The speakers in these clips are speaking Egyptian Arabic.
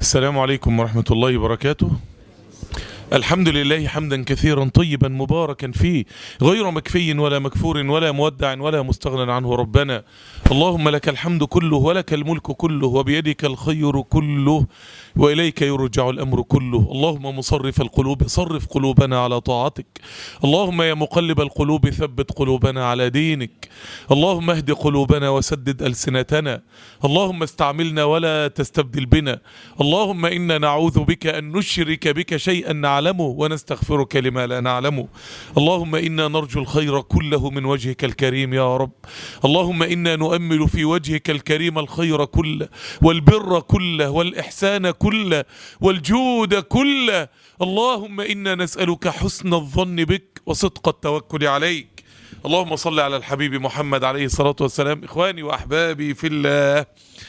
السلام عليكم ورحمة الله وبركاته الحمد لله حمدا كثيرا طيبا مباركا فيه غير مكفي ولا مكفور ولا مودع ولا مستغنى عنه ربنا اللهم لك الحمد كله ولك الملك كله وبيدك الخير كله وإليك يرجع الأمر كله اللهم مصرف القلوب صرف قلوبنا على طاعتك اللهم يا مقلب القلوب ثبت قلوبنا على دينك اللهم اهد قلوبنا وسدد ألسنتنا اللهم استعملنا ولا تستبدل بنا اللهم إنا نعوذ بك أن نشرك بك شيئا نعلمه ونستغفرك لما لا نعلمه اللهم إنا نرجو الخير كله من وجهك الكريم يا رب اللهم إنا نؤمل في وجهك الكريم الخير كله والبر كله والإحسان كله والجود كله اللهم إنا نسألك حسن الظن بك وصدق التوكل عليك اللهم صل على الحبيب محمد عليه الصلاة والسلام إخواني وأحبابي في الله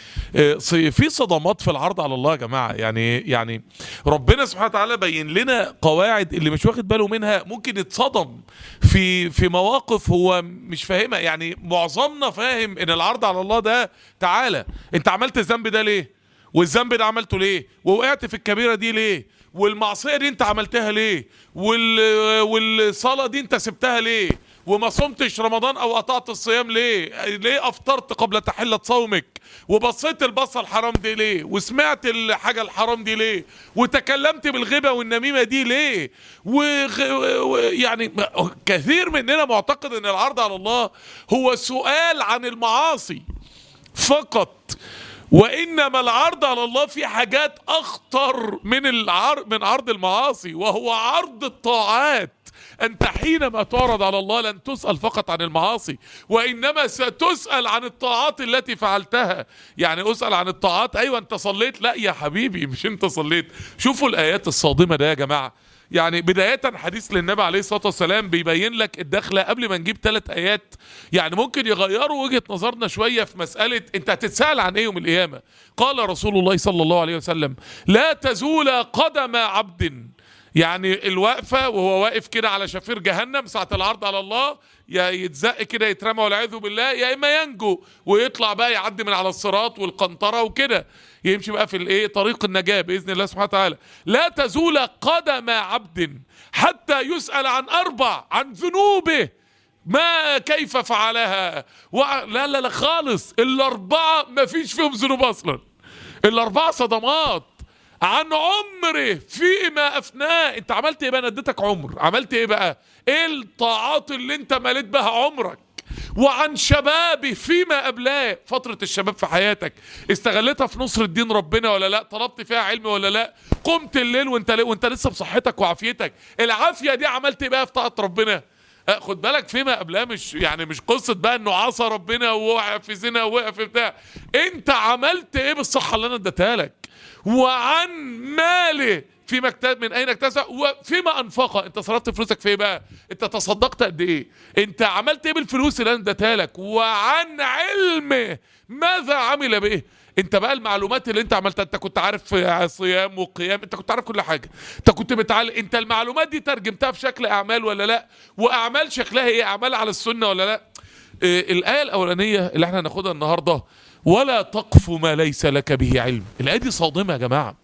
في صدمات في العرض على الله يا جماعه يعني يعني ربنا سبحانه وتعالى بين لنا قواعد اللي مش واخد باله منها ممكن يتصدم في في مواقف هو مش فاهمها يعني معظمنا فاهم ان العرض على الله ده تعالى انت عملت الذنب ده ليه والذنب ده عملته ليه ووقعت في الكبيره دي ليه والمعصيه دي انت عملتها ليه وال والصلاه دي انت سبتها ليه وما صمتش رمضان او قطعت الصيام ليه ليه افطرت قبل تحلة صومك وبصيت البصة الحرام دي ليه وسمعت الحاجة الحرام دي ليه وتكلمت بالغيبة والنميمة دي ليه وغ... و... يعني كثير مننا معتقد ان العرض على الله هو سؤال عن المعاصي فقط وانما العرض على الله في حاجات اخطر من العرض من عرض المعاصي وهو عرض الطاعات أنت حينما تعرض على الله لن تسأل فقط عن المعاصي وإنما ستسأل عن الطاعات التي فعلتها يعني أسأل عن الطاعات أيوة أنت صليت لا يا حبيبي مش أنت صليت شوفوا الآيات الصادمة ده يا جماعة يعني بداية حديث للنبي عليه الصلاة والسلام بيبين لك الدخلة قبل ما نجيب ثلاث آيات يعني ممكن يغيروا وجهة نظرنا شوية في مسألة أنت هتتسأل عن إيه يوم القيامة قال رسول الله صلى الله عليه وسلم لا تزول قدم عبد يعني الوقفة وهو واقف كده على شفير جهنم ساعة العرض على الله يا يتزق كده يترمى والعياذ بالله يا إما ينجو ويطلع بقى يعدي من على الصراط والقنطرة وكده يمشي بقى في الايه طريق النجاة بإذن الله سبحانه وتعالى لا تزول قدم عبد حتى يسأل عن أربع عن ذنوبه ما كيف فعلها و... لا لا لا خالص الأربعة ما فيش فيهم ذنوب أصلا الأربعة صدمات عن عمره فيما افناه انت عملت ايه بقى انا اديتك عمر عملت ايه بقى ايه الطاعات اللي انت مليت بها عمرك وعن شبابي فيما قبلاه فترة الشباب في حياتك استغلتها في نصر الدين ربنا ولا لا طلبت فيها علم ولا لا قمت الليل وانت وانت لسه بصحتك وعافيتك العافية دي عملت ايه بقى في طاعة ربنا خد بالك فيما قبلها مش يعني مش قصة بقى انه عصى ربنا ووقع في زنا ووقع في بتاع انت عملت ايه بالصحة اللي انا اديتها لك وعن ماله في مكتب من اين اكتسب وفيما انفقه انت صرفت فلوسك في ايه بقى انت تصدقت قد ايه انت عملت ايه بالفلوس اللي انا اديتها لك وعن علمه ماذا عمل به انت بقى المعلومات اللي انت عملتها انت كنت عارف صيام وقيام انت كنت عارف كل حاجه انت كنت بتعلم انت المعلومات دي ترجمتها في شكل اعمال ولا لا واعمال شكلها ايه اعمال على السنه ولا لا اه الايه الاولانيه اللي احنا هناخدها النهارده ولا تقف ما ليس لك به علم الآية دي صادمة يا جماعة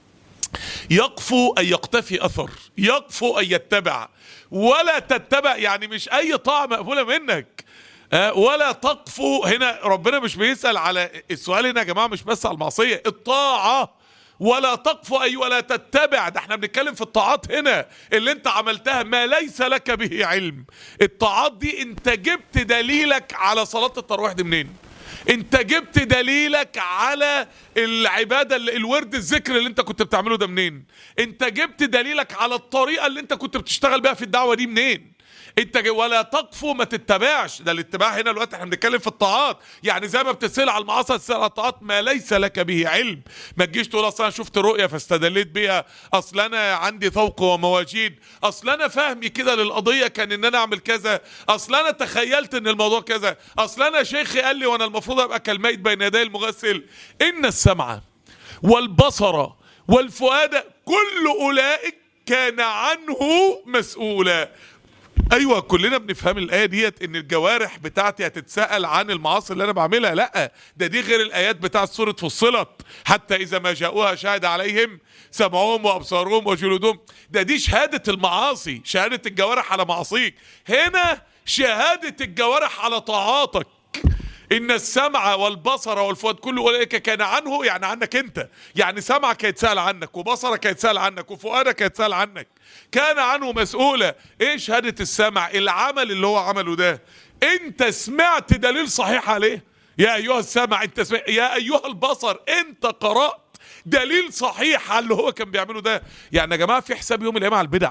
يقفو أن يقتفي أثر يقفو أن يتبع ولا تتبع يعني مش أي طاعة مقبولة منك ولا تقفو هنا ربنا مش بيسأل على السؤال هنا يا جماعة مش بس على المعصية الطاعة ولا تقف أي ولا تتبع ده احنا بنتكلم في الطاعات هنا اللي انت عملتها ما ليس لك به علم الطاعات دي انت جبت دليلك على صلاة التراويح دي منين انت جبت دليلك على العبادة الورد الذكر اللي انت كنت بتعمله ده منين انت جبت دليلك على الطريقة اللي انت كنت بتشتغل بيها في الدعوة دي منين انت ولا تقف ما تتبعش ده الاتباع هنا الوقت احنا بنتكلم في الطاعات يعني زي ما بتسال على المعاصي تسال على الطاعات ما ليس لك به علم ما تجيش تقول اصل انا شفت رؤيه فاستدليت بيها اصل انا عندي ذوق ومواجيد اصل انا فهمي كده للقضيه كان ان انا اعمل كذا اصل انا تخيلت ان الموضوع كذا اصل انا شيخي قال لي وانا المفروض ابقى كالميت بين يدي المغسل ان السمع والبصر والفؤاد كل اولئك كان عنه مسؤولا ايوه كلنا بنفهم الايه ديت ان الجوارح بتاعتي هتتسال عن المعاصي اللي انا بعملها لا ده دي غير الايات بتاعت سوره فصلت حتى اذا ما جاءوها شهد عليهم سمعهم وابصارهم وجلودهم ده دي شهاده المعاصي شهاده الجوارح على معاصيك هنا شهاده الجوارح على طاعاتك ان السمع والبصر والفؤاد كل اولئك كان عنه يعني عنك انت يعني سمعك هيتسال عنك وبصرك هيتسال عنك وفؤادك هيتسال عنك كان عنه مسؤولا ايه شهاده السمع العمل اللي هو عمله ده انت سمعت دليل صحيح عليه يا ايها السمع انت سمع يا ايها البصر انت قرات دليل صحيح على اللي هو كان بيعمله ده يعني يا جماعه في حساب يوم القيامه على البدع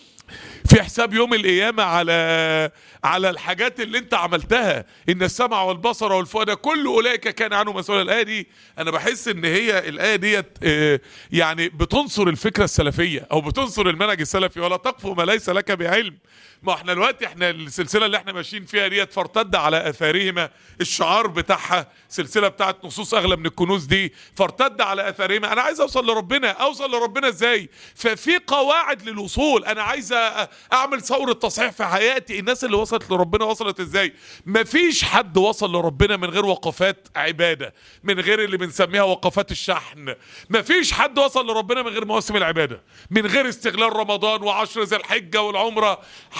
في حساب يوم القيامة على على الحاجات اللي انت عملتها ان السمع والبصر والفؤاد كل اولئك كان عنه مسؤول الايه دي انا بحس ان هي الايه ديت اه يعني بتنصر الفكره السلفيه او بتنصر المنهج السلفي ولا تقف ما ليس لك بعلم ما احنا دلوقتي احنا السلسله اللي احنا ماشيين فيها ديت فارتد على اثارهما الشعار بتاعها سلسله بتاعت نصوص اغلى من الكنوز دي فارتد على اثارهما انا عايز اوصل لربنا اوصل لربنا ازاي ففي قواعد للوصول انا عايز اعمل ثوره تصحيح في حياتي الناس اللي وصلت لربنا وصلت ازاي مفيش حد وصل لربنا من غير وقفات عباده من غير اللي بنسميها وقفات الشحن مفيش حد وصل لربنا من غير مواسم العباده من غير استغلال رمضان وعشر ذي الحجه والعمره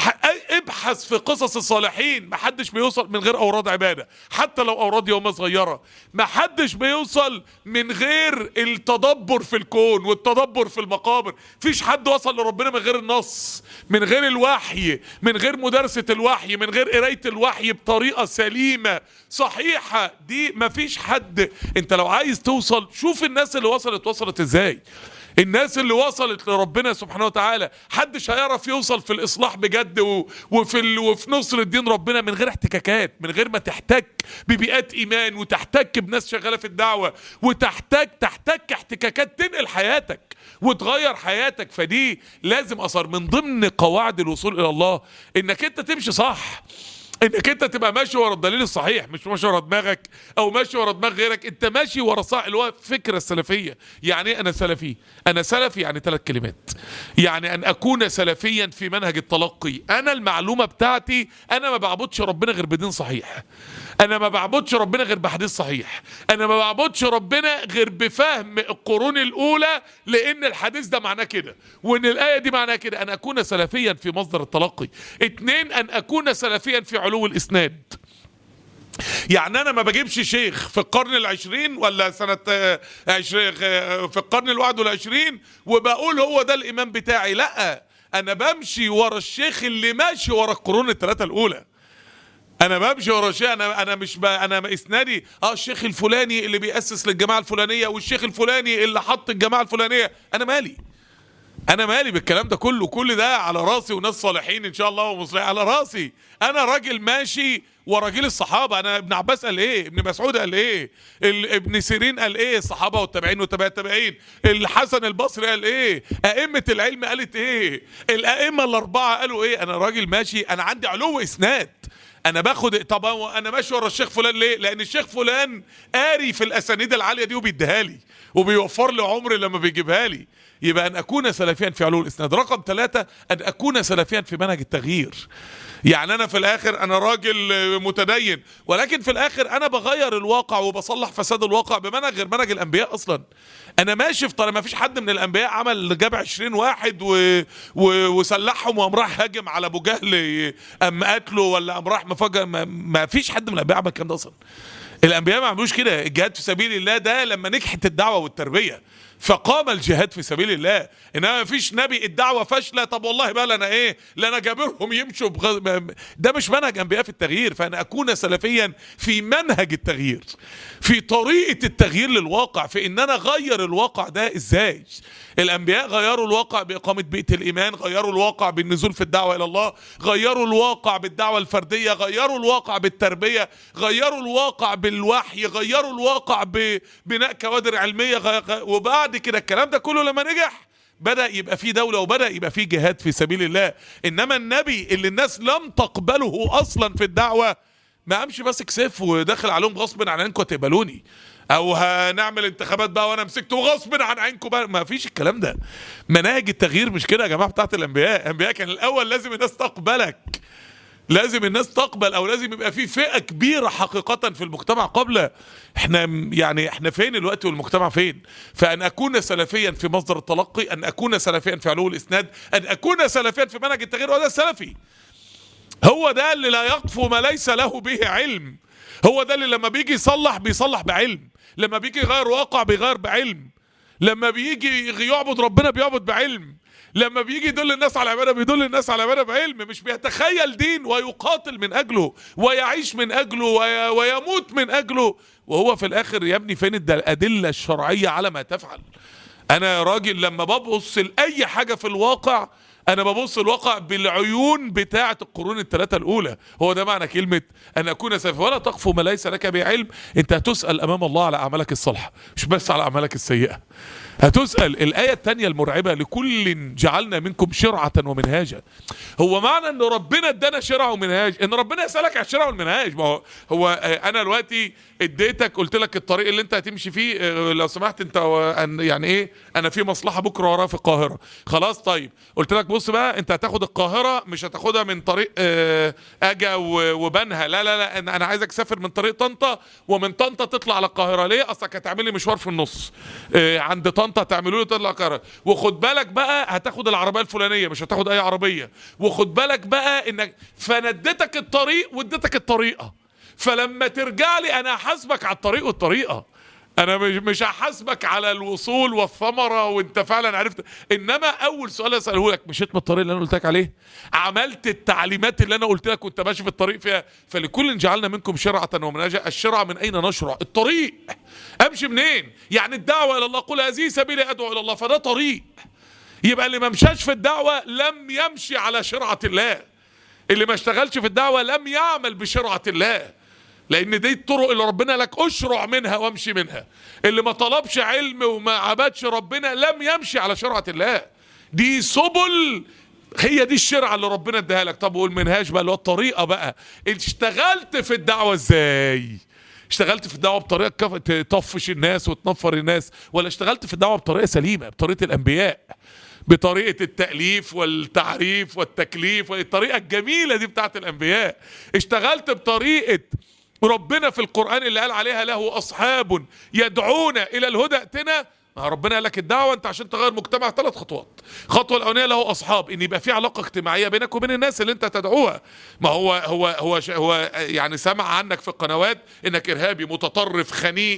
ابحث في قصص الصالحين محدش بيوصل من غير اوراد عباده حتى لو اوراد يوم صغيره محدش بيوصل من غير التدبر في الكون والتدبر في المقابر فيش حد وصل لربنا من غير النص من غير الوحي من غير مدارسه الوحي من غير قرايه الوحي بطريقه سليمه صحيحه دي مفيش حد انت لو عايز توصل شوف الناس اللي وصلت وصلت ازاي الناس اللي وصلت لربنا سبحانه وتعالى حدش هيعرف يوصل في الاصلاح بجد و... وفي ال... وفي نصر الدين ربنا من غير احتكاكات من غير ما تحتك ببيئات ايمان وتحتك بناس شغاله في الدعوه وتحتاج تحتك احتكاكات تنقل حياتك وتغير حياتك فدي لازم اثر من ضمن قواعد الوصول الى الله انك انت تمشي صح انك انت تبقى ماشي ورا الدليل الصحيح مش ماشي ورا دماغك او ماشي ورا دماغ غيرك انت ماشي ورا صح اللي هو الفكره السلفيه يعني ايه انا سلفي انا سلفي يعني ثلاث كلمات يعني ان اكون سلفيا في منهج التلقي انا المعلومه بتاعتي انا ما بعبدش ربنا غير بدين صحيح انا ما بعبدش ربنا غير بحديث صحيح انا ما بعبدش ربنا غير بفهم القرون الاولى لان الحديث ده معناه كده وان الايه دي معناها كده ان اكون سلفيا في مصدر التلقي اتنين ان اكون سلفيا في علو الاسناد يعني انا ما بجيبش شيخ في القرن العشرين ولا سنة عشرين في القرن الواحد والعشرين وبقول هو ده الامام بتاعي لا انا بمشي ورا الشيخ اللي ماشي ورا القرون الثلاثة الاولى انا بمشي ورا شيء انا انا مش ب... انا اسنادي اه الشيخ الفلاني اللي بيأسس للجماعه الفلانيه والشيخ الفلاني اللي حط الجماعه الفلانيه انا مالي انا مالي بالكلام ده كله كل ده على راسي وناس صالحين ان شاء الله ومصلحين على راسي انا راجل ماشي ورا جيل الصحابه انا ابن عباس قال ايه ابن مسعود قال ايه ابن سيرين قال ايه الصحابه والتابعين وتابع التابعين الحسن البصري قال ايه ائمه العلم قالت ايه الائمه الاربعه قالوا ايه انا راجل ماشي انا عندي علو اسناد انا باخد طب انا ماشي ورا الشيخ فلان ليه لان الشيخ فلان قاري في الاسانيد العاليه دي وبيديها لي وبيوفر لي عمري لما بيجيبها لي يبقى ان اكون سلفيا في علو الاسناد رقم ثلاثة ان اكون سلفيا في منهج التغيير يعني انا في الاخر انا راجل متدين ولكن في الاخر انا بغير الواقع وبصلح فساد الواقع بمنهج غير منهج الانبياء اصلا انا ماشي في طريق ما فيش حد من الانبياء عمل جاب 20 واحد و... و... وسلحهم وقام راح هاجم على ابو جهل قام قتله ولا قام راح مفاجئ ما... ما فيش حد من الانبياء عمل الكلام ده اصلا الانبياء ما عملوش كده الجهاد في سبيل الله ده لما نجحت الدعوه والتربيه فقام الجهاد في سبيل الله انما مفيش نبي الدعوه فاشله طب والله بقى لنا ايه لنا جابرهم يمشوا بغ... ده مش منهج انبياء في التغيير فانا اكون سلفيا في منهج التغيير في طريقه التغيير للواقع في ان انا اغير الواقع ده ازاي الانبياء غيروا الواقع باقامه بيئه الايمان غيروا الواقع بالنزول في الدعوه الى الله غيروا الواقع بالدعوه الفرديه غيروا الواقع بالتربيه غيروا الواقع بالوحي غيروا الواقع ببناء كوادر علميه غ... وبعد كده الكلام ده كله لما نجح بدا يبقى في دوله وبدا يبقى في جهاد في سبيل الله انما النبي اللي الناس لم تقبله اصلا في الدعوه ما امشي ماسك سيف وداخل عليهم غصب عن عينكم هتقبلوني او هنعمل انتخابات بقى وانا مسكته غصب عن عينكم بقى ما فيش الكلام ده مناهج التغيير مش كده يا جماعه بتاعت الانبياء الانبياء كان الاول لازم الناس تقبلك لازم الناس تقبل او لازم يبقى في فئه كبيره حقيقه في المجتمع قبل احنا يعني احنا فين الوقت والمجتمع فين فان اكون سلفيا في مصدر التلقي ان اكون سلفيا في علو الاسناد ان اكون سلفيا في منهج التغيير وده السلفي هو ده اللي لا يقفو ما ليس له به علم هو ده اللي لما بيجي يصلح بيصلح بعلم لما بيجي يغير واقع بيغير بعلم لما بيجي يعبد ربنا بيعبد بعلم لما بيجي يدل الناس على عباده بيدل الناس على عباده بعلم مش بيتخيل دين ويقاتل من اجله ويعيش من اجله وي ويموت من اجله وهو في الاخر يا ابني فين الادله الشرعيه على ما تفعل انا راجل لما ببص لاي حاجه في الواقع انا ببص الواقع بالعيون بتاعه القرون الثلاثه الاولى هو ده معنى كلمه ان اكون سيف ولا تقف ما ليس لك به علم انت هتسال امام الله على اعمالك الصالحه مش بس على اعمالك السيئه هتسأل الآية الثانية المرعبة لكل جعلنا منكم شرعة ومنهاجا هو معنى ان ربنا ادانا شرع ومنهاج ان ربنا يسألك على الشرع والمنهاج ما هو هو انا دلوقتي اديتك قلت لك الطريق اللي انت هتمشي فيه لو سمحت انت يعني ايه انا في مصلحة بكرة وراها في القاهرة خلاص طيب قلت لك بص بقى انت هتاخد القاهرة مش هتاخدها من طريق اجا وبنها لا لا لا انا عايزك تسافر من طريق طنطا ومن طنطا تطلع على القاهرة ليه اصلك هتعمل لي مشوار في النص عند طنطا طنطا هتعملوا له طلع قرار وخد بالك بقى هتاخد العربيه الفلانيه مش هتاخد اي عربيه وخد بالك بقى انك فندتك الطريق واديتك الطريقه فلما ترجع لي انا هحاسبك على الطريق والطريقه انا مش مش هحاسبك على الوصول والثمره وانت فعلا عرفت انما اول سؤال اساله لك مشيت من الطريق اللي انا قلت لك عليه عملت التعليمات اللي انا قلت لك وانت ماشي في الطريق فيها فلكل جعلنا منكم شرعه ومنهجا الشرع من اين نشرع الطريق امشي منين يعني الدعوه الى الله قل هذه سبيلي ادعو الى الله فده طريق يبقى اللي ما مشاش في الدعوه لم يمشي على شرعه الله اللي ما اشتغلش في الدعوه لم يعمل بشرعه الله لان دي الطرق اللي ربنا لك اشرع منها وامشي منها اللي ما طلبش علم وما عبدش ربنا لم يمشي على شرعة الله دي سبل هي دي الشرعة اللي ربنا اداها لك طب والمنهاج بقى اللي هو الطريقة بقى اشتغلت في الدعوة ازاي اشتغلت في الدعوة بطريقة تطفش الناس وتنفر الناس ولا اشتغلت في الدعوة بطريقة سليمة بطريقة الانبياء بطريقة التأليف والتعريف والتكليف والطريقة الجميلة دي بتاعت الأنبياء اشتغلت بطريقة ربنا في القرآن اللي قال عليها له أصحاب يدعون إلى الهدى ائتنا ربنا قال لك الدعوة أنت عشان تغير مجتمع ثلاث خطوات الخطوة الأولانية له أصحاب إن يبقى في علاقة اجتماعية بينك وبين الناس اللي أنت تدعوها ما هو هو هو هو يعني سمع عنك في القنوات إنك إرهابي متطرف خنيق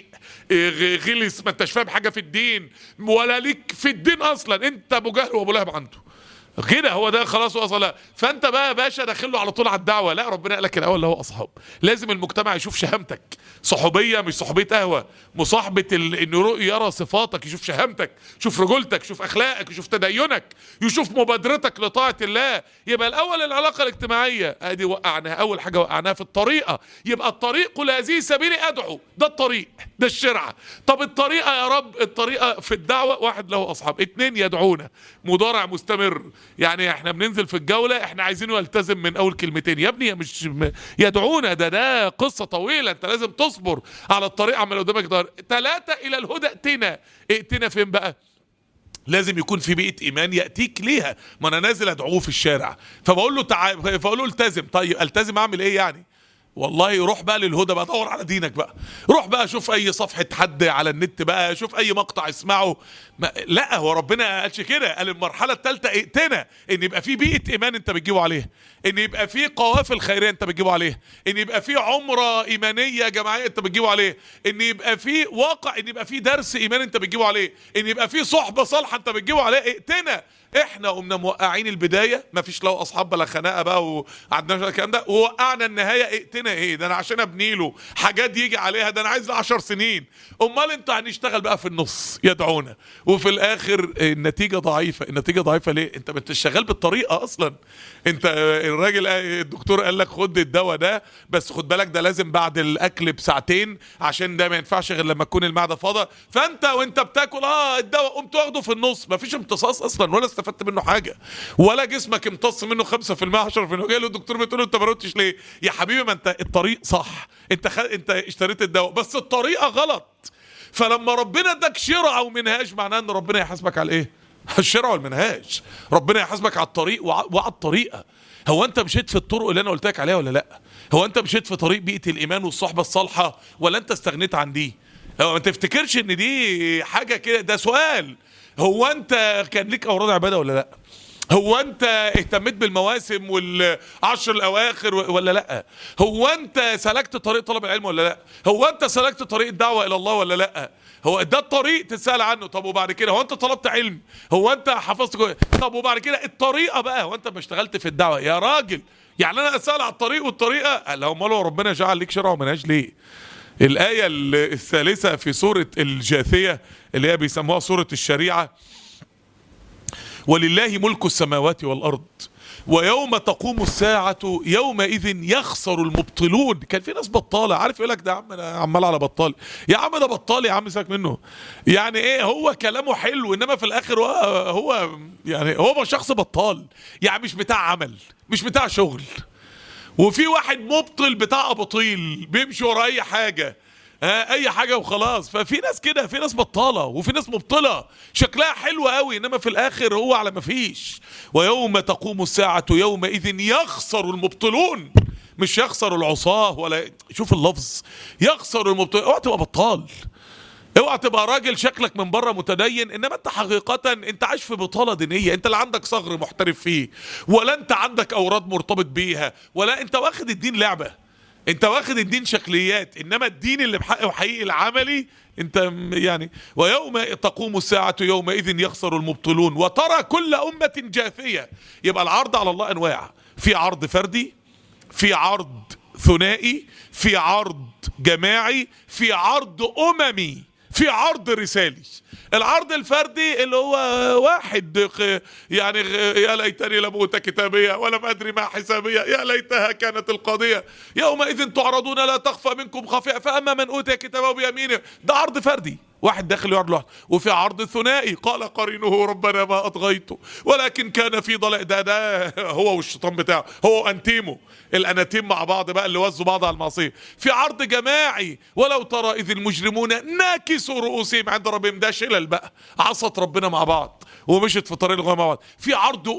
غلس ما أنتش فاهم حاجة في الدين ولا ليك في الدين أصلا أنت أبو جهل وأبو لهب عنده كده هو ده خلاص وصل فانت بقى يا باشا داخل له على طول على الدعوه لا ربنا قال لك الاول اللي هو اصحاب لازم المجتمع يشوف شهامتك صحوبيه مش صحوبيه قهوه مصاحبه ال... انه يرى صفاتك يشوف شهامتك يشوف رجولتك يشوف اخلاقك يشوف تدينك يشوف مبادرتك لطاعه الله يبقى الاول العلاقه الاجتماعيه ادي وقعناها اول حاجه وقعناها في الطريقه يبقى الطريق قل هذه سبيلي ادعو ده الطريق ده الشرعه طب الطريقه يا رب الطريقه في الدعوه واحد له اصحاب اتنين يدعونا مضارع مستمر يعني احنا بننزل في الجولة احنا عايزينه يلتزم من اول كلمتين يا ابني مش يدعونا ده ده قصة طويلة انت لازم تصبر على الطريق عمال قدامك دار ثلاثة الى الهدى ائتنا ائتنا فين بقى لازم يكون في بيئه ايمان ياتيك ليها ما انا نازل ادعوه في الشارع فبقول له تعال فاقول له التزم طيب التزم اعمل ايه يعني والله روح بقى للهدى بقى دور على دينك بقى روح بقى شوف اي صفحة حد على النت بقى شوف اي مقطع اسمعه ما لا هو ربنا قالش كده قال المرحلة الثالثة ائتنا ان يبقى في بيئة ايمان انت بتجيبه عليها ان يبقى في قوافل خيرية انت بتجيبه عليها ان يبقى في عمرة ايمانية جماعية انت بتجيبه عليه ان يبقى في واقع ان يبقى في درس ايمان انت بتجيبه عليه ان يبقى في صحبة صالحة انت بتجيبه عليه ائتنا احنا قمنا موقعين البدايه ما فيش له اصحاب بلا خناقه بقى وعندنا الكلام ده ووقعنا النهايه ائتنا ايه ده انا عشان ابني له حاجات يجي عليها ده انا عايز له 10 سنين امال انتوا هنشتغل بقى في النص يدعونا وفي الاخر النتيجه ضعيفه النتيجه ضعيفه ليه انت ما انتش شغال بالطريقه اصلا انت الراجل الدكتور قال لك خد الدواء ده بس خد بالك ده لازم بعد الاكل بساعتين عشان ده ما ينفعش غير لما تكون المعده فاضيه فانت وانت بتاكل اه الدواء قمت واخده في النص ما فيش امتصاص اصلا ولا استفدت استفدت منه حاجه ولا جسمك امتص منه 5% 10% جاي له الدكتور بتقول له انت ما رحتش ليه يا حبيبي ما انت الطريق صح انت خ... انت اشتريت الدواء بس الطريقه غلط فلما ربنا اداك شرع او منهاج معناه ان ربنا يحاسبك على ايه الشرع والمنهاج ربنا يحاسبك على الطريق وع- وعلى الطريقه هو انت مشيت في الطرق اللي انا قلت لك عليها ولا لا هو انت مشيت في طريق بيئه الايمان والصحبه الصالحه ولا انت استغنيت عن دي هو ما تفتكرش ان دي حاجه كده ده سؤال هو انت كان ليك اوراد عباده ولا لا هو انت اهتميت بالمواسم والعشر الاواخر ولا لا هو انت سلكت طريق طلب العلم ولا لا هو انت سلكت طريق الدعوه الى الله ولا لا هو ده الطريق تسال عنه طب وبعد كده هو انت طلبت علم هو انت حفظت كويس طب وبعد كده الطريقه بقى هو انت ما اشتغلت في الدعوه يا راجل يعني انا اسال على الطريق والطريقه لو امال هو ربنا جعل ليك شرع ومنهاج ليه الآية الثالثة في سورة الجاثية اللي هي بيسموها سورة الشريعة ولله ملك السماوات والأرض ويوم تقوم الساعة يومئذ يخسر المبطلون كان في ناس بطالة عارف يقول لك ده يا عم انا عمال على بطال يا عم ده بطال يا عم ساك منه يعني ايه هو كلامه حلو انما في الاخر هو, هو يعني هو شخص بطال يعني مش بتاع عمل مش بتاع شغل وفي واحد مبطل بتاع اباطيل بيمشي ورا اي حاجه آه اي حاجه وخلاص ففي ناس كده في ناس بطاله وفي ناس مبطله شكلها حلو قوي انما في الاخر هو على ما فيش ويوم تقوم الساعه يومئذ يخسر المبطلون مش يخسر العصاه ولا شوف اللفظ يخسر المبطلون اوعى تبقى بطال اوعى تبقى راجل شكلك من بره متدين انما انت حقيقة انت عايش في بطالة دينية انت لا عندك صغر محترف فيه ولا انت عندك اوراد مرتبط بيها ولا انت واخد الدين لعبة انت واخد الدين شكليات انما الدين اللي بحقه حقيقي العملي انت م- يعني ويوم تقوم الساعة يومئذ يخسر المبطلون وترى كل أمة جاثية يبقى العرض على الله أنواع في عرض فردي في عرض ثنائي في عرض جماعي في عرض أممي في عرض رسالي العرض الفردي اللي هو واحد خ- يعني غ- يا ليتني لم اوت كتابيه ولم ادري ما حسابيه يا ليتها كانت القضيه يومئذ تعرضون لا تخفى منكم خافئه فاما من اوتي كتابه بيمينه ده عرض فردي واحد داخل يقعد لوحده وفي عرض ثنائي قال قرينه ربنا ما اطغيته ولكن كان في ضلال ده ده هو والشيطان بتاعه هو انتيمو الاناتيم مع بعض بقى اللي وزوا بعض على المعصيه في عرض جماعي ولو ترى اذ المجرمون ناكسوا رؤوسهم عند ربهم ده شلل بقى عصت ربنا مع بعض ومشت في طريق الغايه مع بعض في عرض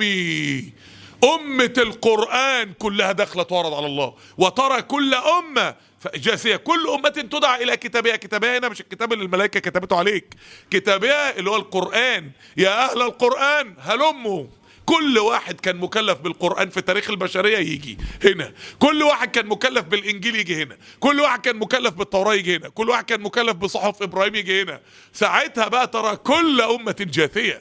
اممي أمة القرآن كلها داخلة تعرض على الله وترى كل أمة جاثية كل أمة تدعى إلى كتابها كتابها هنا مش الكتاب اللي الملائكة كتبته عليك كتابها اللي هو القرآن يا أهل القرآن هلموا كل واحد كان مكلف بالقرآن في تاريخ البشرية يجي هنا كل واحد كان مكلف بالإنجيل يجي هنا كل واحد كان مكلف بالتوراة يجي هنا كل واحد كان مكلف بصحف إبراهيم يجي هنا ساعتها بقى ترى كل أمة جاثية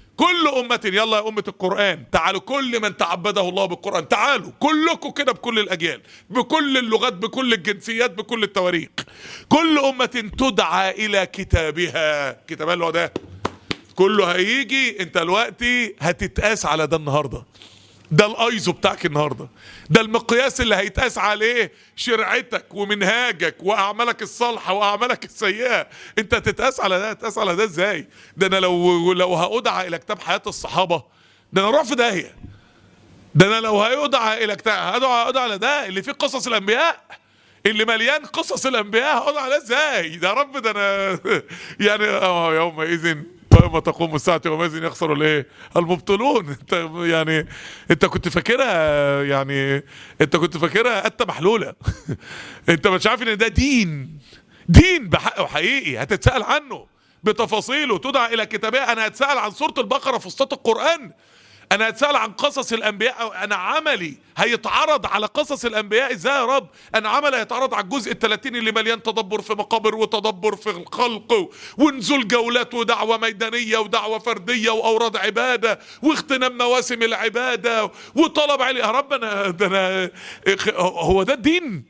كل أمة يلا يا أمة القرآن تعالوا كل من تعبده الله بالقرآن تعالوا كلكم كده بكل الأجيال بكل اللغات بكل الجنسيات بكل التواريخ كل أمة تدعى إلى كتابها كتابها اللي هو ده كله هيجي انت دلوقتي هتتقاس على ده النهارده ده الايزو بتاعك النهارده ده المقياس اللي هيتقاس عليه شرعتك ومنهاجك واعمالك الصالحه واعمالك السيئه انت هتتقاس على ده هتتقاس على ده ازاي ده انا لو لو هادعى الى كتاب حياه الصحابه ده انا اروح في داهيه ده انا لو هيدعى الى كتاب هدعى ادعى على ده اللي فيه قصص الانبياء اللي مليان قصص الانبياء هدعى على ده ازاي ده يا رب ده انا يعني اه يومئذ يوم تقوم الساعة يومئذ يخسر الايه؟ المبطلون انت يعني انت كنت فاكرها يعني انت كنت فاكرها قتة محلولة انت مش عارف ان ده دين دين بحق وحقيقي هتتسأل عنه بتفاصيله تدعى الى كتابها انا هتسأل عن سورة البقرة في وسط القرآن انا هتسال عن قصص الانبياء أو انا عملي هيتعرض على قصص الانبياء ازاي يا رب انا عملي هيتعرض على الجزء ال30 اللي مليان تدبر في مقابر وتدبر في الخلق ونزول جولات ودعوه ميدانيه ودعوه فرديه واوراد عباده واغتنام مواسم العباده وطلب علي يا رب انا ده انا هو ده الدين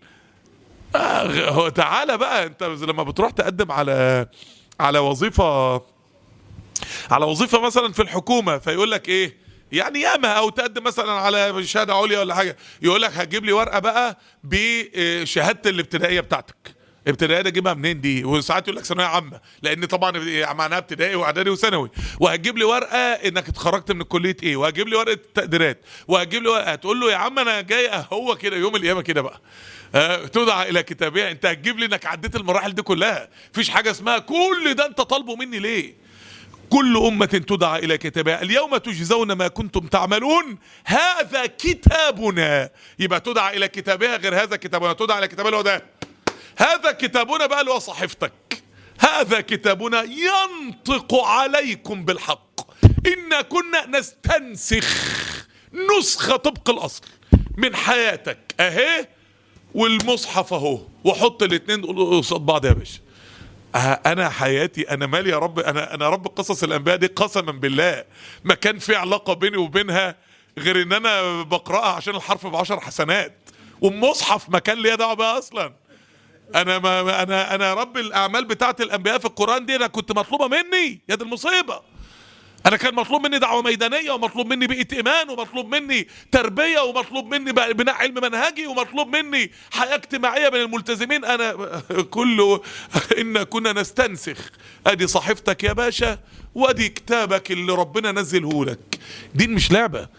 آه، هو تعالى بقى انت لما بتروح تقدم على على وظيفه على وظيفه مثلا في الحكومه فيقول لك ايه يعني ياما او تقدم مثلا على شهاده عليا ولا حاجه يقول لك هتجيب لي ورقه بقى بشهاده الابتدائيه بتاعتك ابتدائيه ده اجيبها منين دي وساعات يقول لك ثانويه عامه لان طبعا معناها ابتدائي واعدادي وثانوي وهتجيب لي ورقه انك اتخرجت من كليه ايه وهتجيب لي ورقه تقديرات وهتجيب لي ورقه هتقول له يا عم انا جاي هو كده يوم القيامه كده بقى آه، تدعى الى كتابها انت هتجيب لي انك عديت المراحل دي كلها مفيش حاجه اسمها كل ده انت طالبه مني ليه كل أمة تدعى إلى كتابها اليوم تجزون ما كنتم تعملون هذا كتابنا يبقى تدعى إلى كتابها غير هذا كتابنا تدعى إلى كتابها اللي هو ده هذا كتابنا بقى اللي هو صحيفتك هذا كتابنا ينطق عليكم بالحق إنا كنا نستنسخ نسخة طبق الأصل من حياتك أهي والمصحف أهو وحط الاتنين قصاد بعض يا باشا آه، انا حياتي انا مالي يا رب انا انا رب قصص الانبياء دي قسما بالله ما كان في علاقه بيني وبينها غير ان انا بقراها عشان الحرف بعشر حسنات والمصحف ما كان ليا دعوه بها اصلا انا ما انا انا يا رب الاعمال بتاعت الانبياء في القران دي انا كنت مطلوبه مني يا دي المصيبه انا كان مطلوب مني دعوه ميدانيه ومطلوب مني بيئه ايمان ومطلوب مني تربيه ومطلوب مني بناء علم منهجي ومطلوب مني حياه اجتماعيه بين الملتزمين انا كله ان كنا نستنسخ ادي صحيفتك يا باشا وادي كتابك اللي ربنا نزله لك دين مش لعبه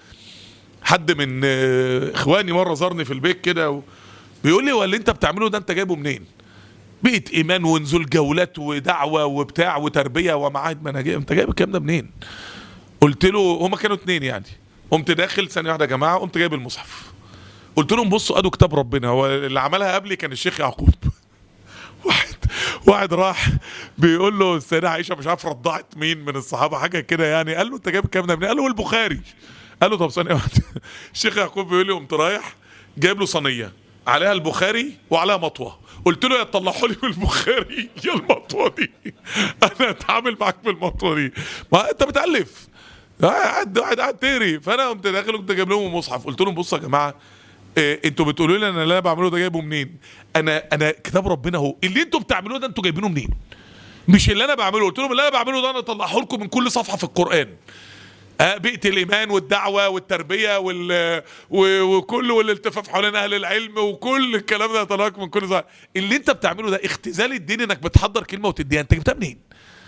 حد من آه، اخواني مره زارني في البيت كده بيقول لي هو اللي انت بتعمله ده انت جايبه منين بيت ايمان ونزول جولات ودعوه وبتاع وتربيه ومعاهد منهجيه انت جايب الكلام ده منين قلت له هما كانوا اتنين يعني قمت داخل ثانيه واحده يا جماعه قمت جايب المصحف قلت لهم بصوا ادوا كتاب ربنا هو اللي عملها قبلي كان الشيخ يعقوب واحد واحد راح بيقول له السيدة عائشة مش عارف رضعت مين من الصحابة حاجة كده يعني قال له انت جايب الكلام ده منين؟ قال له البخاري قال له طب ثانية واحدة الشيخ يعقوب بيقول لي قمت رايح جايب له صينية عليها البخاري وعليها مطوة قلت له يا تطلعوا لي من البخاري يا المطوة دي انا اتعامل معاك بالمطوة دي ما انت بتألف قاعد قاعد قاعد تقري فانا قمت داخل قمت جايب لهم مصحف قلت لهم بصوا يا جماعه إيه انتوا بتقولوا لي انا اللي انا بعمله ده جايبه منين انا انا كتاب ربنا اهو اللي انتوا بتعملوه ده انتوا جايبينه منين مش اللي انا بعمله قلت لهم اللي انا بعمله ده انا اطلعه لكم من كل صفحه في القران آه بيئه الايمان والدعوه والتربيه وال و- وكل والالتفاف حوالين اهل العلم وكل الكلام ده طلعك من كل صفحة. اللي انت بتعمله ده اختزال الدين انك بتحضر كلمه وتديها انت جبتها منين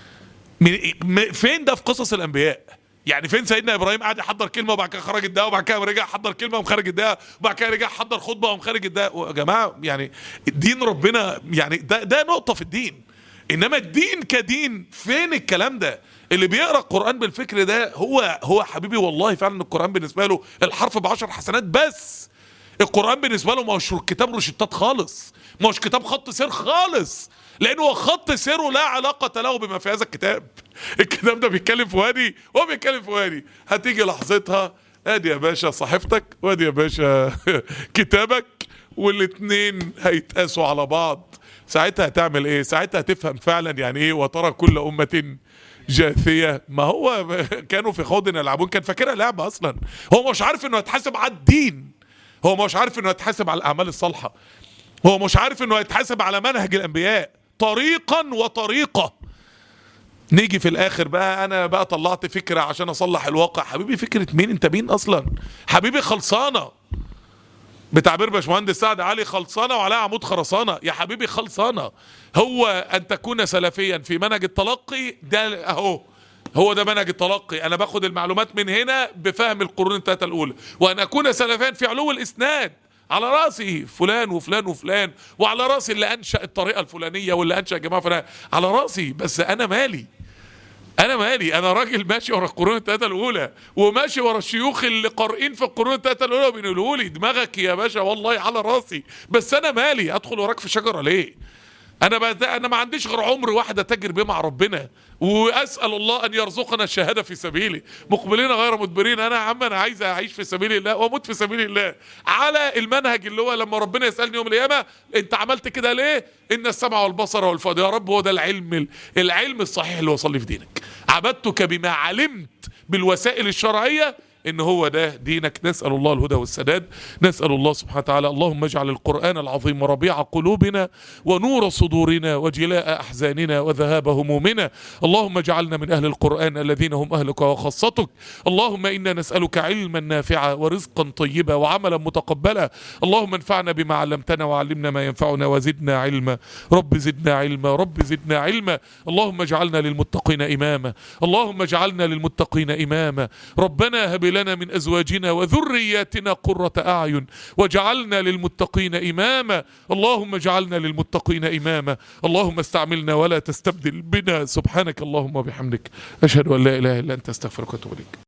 من م- فين ده في قصص الانبياء يعني فين سيدنا ابراهيم قعد يحضر كلمه وبعد كده خرج الدقه وبعد كده رجع حضر كلمه ومخرج الدقه وبعد كده رجع حضر خطبه ومخرج الدقه يا جماعه يعني دين ربنا يعني ده ده نقطه في الدين انما الدين كدين فين الكلام ده اللي بيقرا القران بالفكر ده هو هو حبيبي والله فعلا القران بالنسبه له الحرف بعشر حسنات بس القران بالنسبه له ما هوش كتاب روشتات خالص ما هوش كتاب خط سير خالص لانه هو خط سيره لا علاقه له بما في هذا الكتاب الكتاب ده بيتكلم في وادي وهو بيتكلم في وادي هتيجي لحظتها ادي يا باشا صحيفتك وادي يا باشا كتابك والاتنين هيتقاسوا على بعض ساعتها هتعمل ايه ساعتها هتفهم فعلا يعني ايه وترى كل امه جاثية ما هو كانوا في خوض يلعبون كان فاكرها لعبة أصلا هو مش عارف إنه هيتحاسب على الدين هو مش عارف إنه هيتحاسب على الأعمال الصالحة هو مش عارف إنه هيتحاسب على منهج الأنبياء طريقا وطريقة نيجي في الاخر بقى انا بقى طلعت فكره عشان اصلح الواقع حبيبي فكره مين انت مين اصلا حبيبي خلصانه بتعبير باشمهندس سعد علي خلصانه وعليها عمود خرسانه يا حبيبي خلصانه هو ان تكون سلفيا في منهج التلقي ده اهو هو ده منهج التلقي انا باخد المعلومات من هنا بفهم القرون الثلاثه الاولى وان اكون سلفيا في علو الاسناد على راسي فلان وفلان وفلان وعلى راسي اللي انشا الطريقه الفلانيه واللي انشا الجماعه فلان على راسي بس انا مالي انا مالي انا راجل ماشي ورا القرون الثلاثه الاولى وماشي ورا الشيوخ اللي قارئين في القرون الثلاثه الاولى وبيقولوا لي دماغك يا باشا والله على راسي بس انا مالي ادخل وراك في شجره ليه انا بد... انا ما عنديش غير عمر واحد اتاجر بيه مع ربنا واسال الله ان يرزقنا الشهاده في سبيله مقبلين غير مدبرين انا يا عم انا عايز اعيش في سبيل الله واموت في سبيل الله على المنهج اللي هو لما ربنا يسالني يوم القيامه انت عملت كده ليه ان السمع والبصر والفؤاد يا رب هو ده العلم العلم الصحيح اللي وصل لي في دينك عبدتك بما علمت بالوسائل الشرعيه ان هو ده دينك نسال الله الهدى والسداد نسال الله سبحانه وتعالى اللهم اجعل القران العظيم ربيع قلوبنا ونور صدورنا وجلاء احزاننا وذهاب همومنا اللهم اجعلنا من اهل القران الذين هم اهلك وخاصتك اللهم انا نسالك علما نافعا ورزقا طيبا وعملا متقبلا اللهم انفعنا بما علمتنا وعلمنا ما ينفعنا وزدنا علما رب زدنا علما رب زدنا علما اللهم اجعلنا للمتقين اماما اللهم اجعلنا للمتقين اماما ربنا هب لنا من ازواجنا وذرياتنا قرة اعين واجعلنا للمتقين اماما اللهم اجعلنا للمتقين اماما اللهم استعملنا ولا تستبدل بنا سبحانك اللهم وبحمدك اشهد ان لا اله الا انت استغفرك واتوب اليك